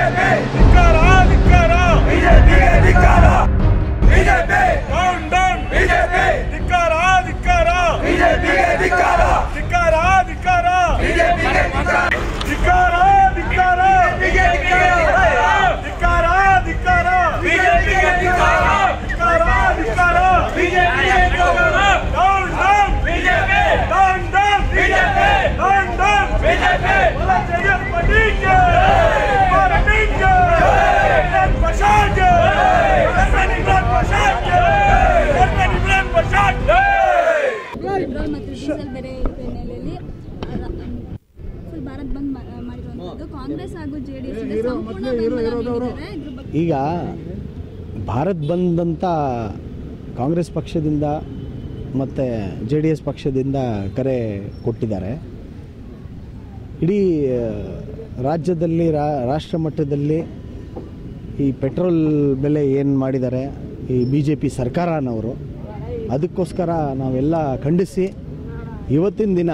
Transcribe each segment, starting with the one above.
ಧಿಕ್ಕಾರ ಧಿಕ್ಕಾರ down down ಧಿಕ್ಕಾರ ಧಿಕ್ಕಾರ ಧಿಕ್ಕಾರ ಧಿಕ್ಕಾರ ಧಿಕ್ಕಾರ ಧಿಕ್ಕಾರ ಧಿಕ್ಕಾರ ಧಿಕ್ಕಾರ ಧಿಕ್ಕಾರ ಧಿಕ್ಕಾರ down down down down down down JDS ಪಟ್ಟಿಗೆ ಪಟ್ಟಿಗೆ ಪಶಾಗೆ ಇಮ್ರಾನ್ ಪಶಾಗೆ ಇಮ್ರಾನ್ ಪಶಾಗೆ ಪೆಟ್ರೋಲ್ ಮತ್ತು ಡೀಸೆಲ್ ಬೆಲೆ ಏರಿಕೆ ಹಿನ್ನೆಲೆಯಲ್ಲಿ ಫುಲ್ ಭಾರತ್ ಬಂದ್ ಮಾ- ಮಾಡಿರುವಂತದ್ದು ಕಾಂಗ್ರೆಸ್ ಹಾಗೂ ಜೆಡಿಎಸ್ ಸಂಪೂರ್ಣ ಬೆಂಬಲ ನೀಡಿದ್ದಾರೆ ಇದ್ರ ಬಗ್ಗೆ ಈಗ ಭಾರತ್ ಬಂದ್ ಅಂತ ಕಾಂಗ್ರೆಸ್ ಪಕ್ಷದಿಂದ ಮತ್ತು ಜೆ ಡಿ ಎಸ್ ಪಕ್ಷದಿಂದ ಕರೆ ಕೊಟ್ಟಿದ್ದಾರೆ ಇಡೀ ಆ, ರಾಜ್ಯದಲ್ಲಿ ರಾ ರಾಷ್ಟ್ರ ಮಟ್ಟದಲ್ಲಿ ಈ ಪೆಟ್ರೋಲ್ ಬೆಲೆ ಏನು ಮಾಡಿದ್ದಾರೆ ಈ ಬಿ ಜೆ ಪಿ ಸರ್ಕಾರನವರು ಅದಕ್ಕೋಸ್ಕರ ನಾವೆಲ್ಲ ಖಂಡಿಸಿ ಇವತ್ತಿನ ದಿನ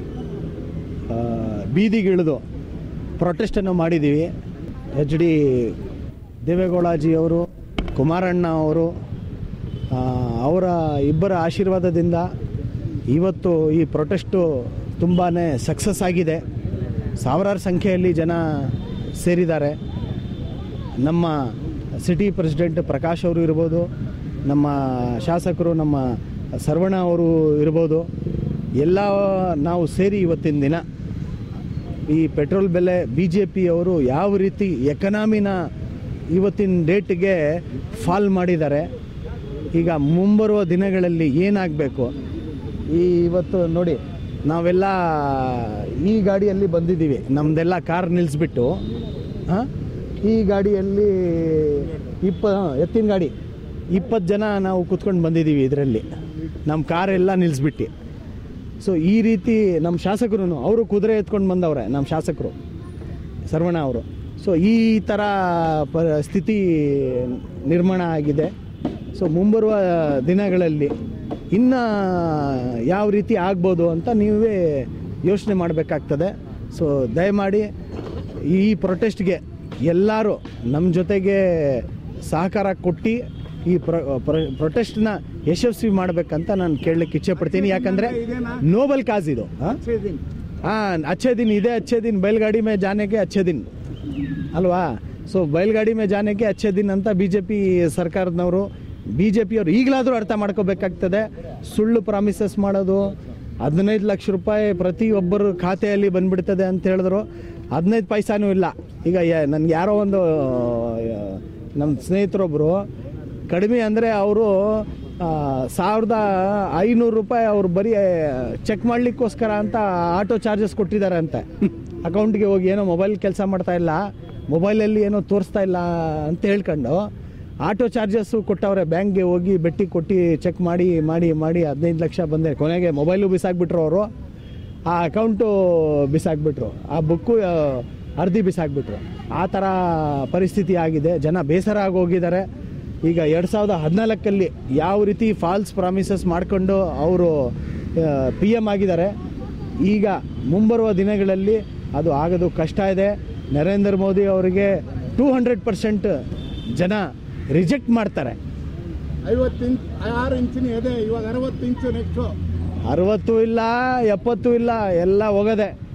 ಆ, ಬೀದಿಗಿಳಿದು ಪ್ರೊಟೆಸ್ಟನ್ನು ಮಾಡಿದ್ದೀವಿ ಎಚ್ ಡಿ ದೇವೇಗೌಡಾಜಿಯವರು ಕುಮಾರಣ್ಣ ಅವರು ಆ, ಅವರ ಇಬ್ಬರ ಆಶೀರ್ವಾದದಿಂದ ಇವತ್ತು ಈ ಪ್ರೊಟೆಸ್ಟು ತುಂಬಾ ಸಕ್ಸಸ್ ಆಗಿದೆ ಸಾವಿರಾರು ಸಂಖ್ಯೆಯಲ್ಲಿ ಜನ ಸೇರಿದ್ದಾರೆ ನಮ್ಮ ಸಿಟಿ ಪ್ರೆಸಿಡೆಂಟ್ ಪ್ರಕಾಶ್ ಅವರು ಇರ್ಬೋದು ನಮ್ಮ ಶಾಸಕರು ನಮ್ಮ ಸರ್ವಣ ಅವರು ಇರ್ಬೋದು ಎಲ್ಲ ನಾವು ಸೇರಿ ಇವತ್ತಿನ ದಿನ ಈ ಪೆಟ್ರೋಲ್ ಬೆಲೆ ಬಿ ಜೆ ಪಿಯವರು ಯಾವ ರೀತಿ ಎಕನಾಮಿನ ಇವತ್ತಿನ ಡೇಟ್ಗೆ ಫಾಲ್ ಮಾಡಿದ್ದಾರೆ ಈಗ ಮುಂಬರುವ ದಿನಗಳಲ್ಲಿ ಏನಾಗಬೇಕು ಈ ಇವತ್ತು ನೋಡಿ ನಾವೆಲ್ಲ ಈ ಗಾಡಿಯಲ್ಲಿ ಬಂದಿದ್ದೀವಿ ನಮ್ಮದೆಲ್ಲ ಕಾರ್ ನಿಲ್ಲಿಸ್ಬಿಟ್ಟು ಹಾಂ ಈ ಗಾಡಿಯಲ್ಲಿ ಇಪ್ಪ ಎತ್ತಿನ ಗಾಡಿ ಇಪ್ಪತ್ತು ಜನ ನಾವು ಕೂತ್ಕೊಂಡು ಬಂದಿದ್ದೀವಿ ಇದರಲ್ಲಿ ನಮ್ಮ ಕಾರೆಲ್ಲ ನಿಲ್ಲಿಸ್ಬಿಟ್ಟು ಸೊ ಈ ರೀತಿ ನಮ್ಮ ಶಾಸಕರು ಅವರು ಕುದುರೆ ಎತ್ಕೊಂಡು ಬಂದವ್ರೆ ನಮ್ಮ ಶಾಸಕರು ಸರ್ವಣ ಅವರು ಸೊ ಈ ಥರ ಪ ಸ್ಥಿತಿ ನಿರ್ಮಾಣ ಆಗಿದೆ ಸೊ ಮುಂಬರುವ ದಿನಗಳಲ್ಲಿ ಇನ್ನು ಯಾವ ರೀತಿ ಆಗ್ಬೋದು ಅಂತ ನೀವೇ ಯೋಚನೆ ಮಾಡಬೇಕಾಗ್ತದೆ ಸೊ ದಯಮಾಡಿ ಈ ಪ್ರೊಟೆಸ್ಟ್ಗೆ ಎಲ್ಲರೂ ನಮ್ಮ ಜೊತೆಗೆ ಸಹಕಾರ ಕೊಟ್ಟು ಈ ಪ್ರೊ ಪ್ರೊಟೆಸ್ಟ್ನ ಯಶಸ್ವಿ ಮಾಡಬೇಕಂತ ನಾನು ಕೇಳಲಿಕ್ಕೆ ಇಚ್ಛೆ ಪಡ್ತೀನಿ ಯಾಕಂದರೆ ನೋಬಲ್ ಕಾಸ್ ಇದು ಹಾಂ हाँ अच्छे दिन इधे अच्छे दिन बैलगाड़ी में जाने के अच्छे दिन ಅಲ್ವಾ ಸೊ ಬಯಲ್ಗಾಡಿ ಮೇ ಜಾನೆಗೆ ಅಚ್ಚೆ ದಿನ ಅಂತ ಬಿ ಜೆ ಪಿ ಸರ್ಕಾರದವರು ಬಿ ಜೆ ಪಿಯವರು ಈಗಲಾದರೂ ಅರ್ಥ ಮಾಡ್ಕೋಬೇಕಾಗ್ತದೆ ಸುಳ್ಳು ಪ್ರಾಮಿಸಸ್ ಮಾಡೋದು ಹದಿನೈದು ಲಕ್ಷ ರೂಪಾಯಿ ಪ್ರತಿಯೊಬ್ಬರ ಖಾತೆಯಲ್ಲಿ ಬಂದ್ಬಿಡ್ತದೆ ಅಂತ ಹೇಳಿದ್ರು ಹದಿನೈದು ಪೈಸಾನೂ ಇಲ್ಲ ಈಗ ನನಗೆ ಯಾರೋ ಒಂದು ನಮ್ಮ ಸ್ನೇಹಿತರೊಬ್ಬರು ಕಡಿಮೆ ಅಂದರೆ ಅವರು ಸಾವಿರದ ಐನೂರು ರೂಪಾಯಿ ಅವ್ರು ಬರೀ ಚೆಕ್ ಮಾಡಲಿಕ್ಕೋಸ್ಕರ ಅಂತ ಆಟೋ ಚಾರ್ಜಸ್ ಕೊಟ್ಟಿದ್ದಾರೆ ಅಂತೆ ಅಕೌಂಟ್ಗೆ ಹೋಗಿ ಏನೋ ಮೊಬೈಲ್ ಕೆಲಸ ಮಾಡ್ತಾ ಇಲ್ಲ ಮೊಬೈಲಲ್ಲಿ ಏನೋ ತೋರಿಸ್ತಾ ಇಲ್ಲ ಅಂತ ಹೇಳ್ಕೊಂಡು ಆಟೋ ಚಾರ್ಜಸ್ಸು ಕೊಟ್ಟವ್ರೆ ಬ್ಯಾಂಕ್ಗೆ ಹೋಗಿ ಬೆಟ್ಟಿ ಕೊಟ್ಟು ಚೆಕ್ ಮಾಡಿ ಮಾಡಿ ಮಾಡಿ ಹದಿನೈದು ಲಕ್ಷ ಬಂದೆ ಕೊನೆಗೆ ಮೊಬೈಲು ಬಿಸಾಕ್ಬಿಟ್ರು ಅವರು ಆ ಅಕೌಂಟು ಬಿಸಾಕ್ಬಿಟ್ರು ಆ ಬುಕ್ಕು ಅರ್ಧಿ ಬಿಸಾಕ್ಬಿಟ್ರು ಆ ಥರ ಪರಿಸ್ಥಿತಿ ಆಗಿದೆ ಜನ ಬೇಸರ ಆಗೋಗಿದ್ದಾರೆ ಈಗ ಎರಡು ಸಾವಿರದ ಹದಿನಾಲ್ಕಲ್ಲಿ ಯಾವ ರೀತಿ ಫಾಲ್ಸ್ ಪ್ರಾಮಿಸಸ್ ಮಾಡಿಕೊಂಡು ಅವರು ಪಿ ಎಮ್ ಆಗಿದ್ದಾರೆ ಈಗ ಮುಂಬರುವ ದಿನಗಳಲ್ಲಿ ಅದು ಆಗೋದು ಕಷ್ಟ ಇದೆ ನರೇಂದ್ರ ಮೋದಿ ಅವರಿಗೆ ಟೂ ಹಂಡ್ರೆಡ್ ಪರ್ಸೆಂಟ್ ಜನ ರಿಜೆಕ್ಟ್ ಮಾಡ್ತಾರೆ ಐವತ್ತು ಇಂಚ್ ಆರು ಇಂಚಿನ ಇದೆ ಇವಾಗ ಅರವತ್ತು ಇಂಚು ನೆಕ್ಸ್ಟು ಅರವತ್ತು ಇಲ್ಲ ಎಪ್ಪತ್ತು ಇಲ್ಲ ಎಲ್ಲ ಹೋಗದೆ